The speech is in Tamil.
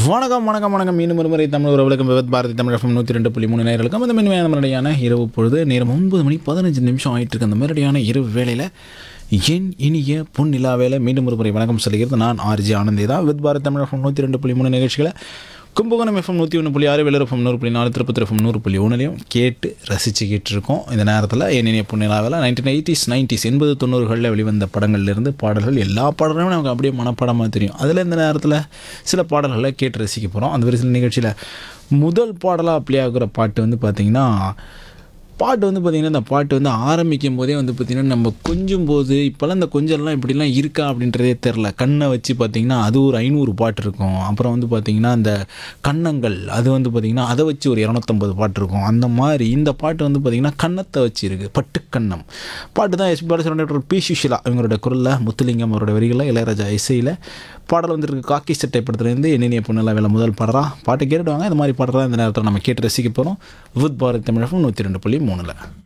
வணக்கம் வணக்கம் வணக்கம் மீண்டும் ஒரு முறை தமிழ் உறவுகளுக்கும் விவத் பாரதி தமிழ் எஃப்எம் நூற்றி ரெண்டு புள்ளி மூணு நேர்களுக்கும் அந்த மென்மையான முறையான இரவு பொழுது நேரம் ஒன்பது மணி பதினஞ்சு நிமிஷம் ஆயிட்டு இருக்கு அந்த மாதிரியான இரவு வேளையில் என் இனிய பொன்னிலா வேலை மீண்டும் ஒரு முறை வணக்கம் சொல்லுகிறது நான் ஆர்ஜி ஆனந்தே தான் வித் பாரதி தமிழ் எஃப்எம் நூற்றி ரெண்டு புள்ளி மூணு நிகழ்ச்சிகளை கும்பகோணம் எஃப்எம் நூற்றி ஒன்று புள்ளி ஆறு வேலூர் எஃப்எம் நூறு புள்ளி நாலு திருப்பத்தூர் எஃப்எம் நூறு புள்ளி ஒன்றுலையும் கேட்டு ரசிச்சுக்கிட்டு இருக்கோம் இந்த நேரத்தில் என் இனிய பொன்னிலாவில் நைன்டீன் எயிட்டிஸ் நைன்டிஸ் எண்பது தொண்ணூறுகளில் வெளிவந்த படங்கள்லேருந்து பாடல்கள் எல்லா பாடல்களும் நமக்கு அப்படியே மனப்படமாக தெரியும் அதில் இந்த நேரத்தில் சில பாடல்களை கேட்டு ரசிக்க போகிறோம் அந்த வரிசையில் நிகழ்ச்சியில் முதல் பாடலாக ப்ளே ஆகுற பாட்டு வந்து பார்த்திங்கன்னா பாட்டு வந்து பார்த்திங்கன்னா இந்த பாட்டு வந்து ஆரம்பிக்கும் போதே வந்து பார்த்திங்கன்னா நம்ம கொஞ்சும் போது இப்போல்லாம் இந்த கொஞ்சம்லாம் இப்படிலாம் இருக்கா அப்படின்றதே தெரில கண்ணை வச்சு பார்த்திங்கன்னா அது ஒரு ஐநூறு பாட்டு இருக்கும் அப்புறம் வந்து பார்த்திங்கன்னா இந்த கன்னங்கள் அது வந்து பார்த்திங்கன்னா அதை வச்சு ஒரு இரநூத்தம்பது பாட்டு இருக்கும் அந்த மாதிரி இந்த பாட்டு வந்து பார்த்திங்கன்னா கன்னத்தை வச்சு இருக்குது பட்டுக்கண்ணம் பாட்டு தான் எஸ்பி பாலசுரன் பி சுஷிலா இவங்களோட குரலில் முத்துலிங்கம் அவரோட வரிகளில் இளையராஜா இசையில் பாடல் வந்துருக்கு காக்கி சட்டை படத்துலேருந்து என்னென்ன பொண்ணெல்லாம் வேலை முதல் பாடுறா பாட்டு கேட்டுடுவாங்க இந்த மாதிரி பாடுறா இந்த நேரத்தில் நம்ம கேட்டு ரசிக்க போகிறோம் வித் பாரத் தமிழகம் நூற்றி ரெண்டு புள்ளி மூணில்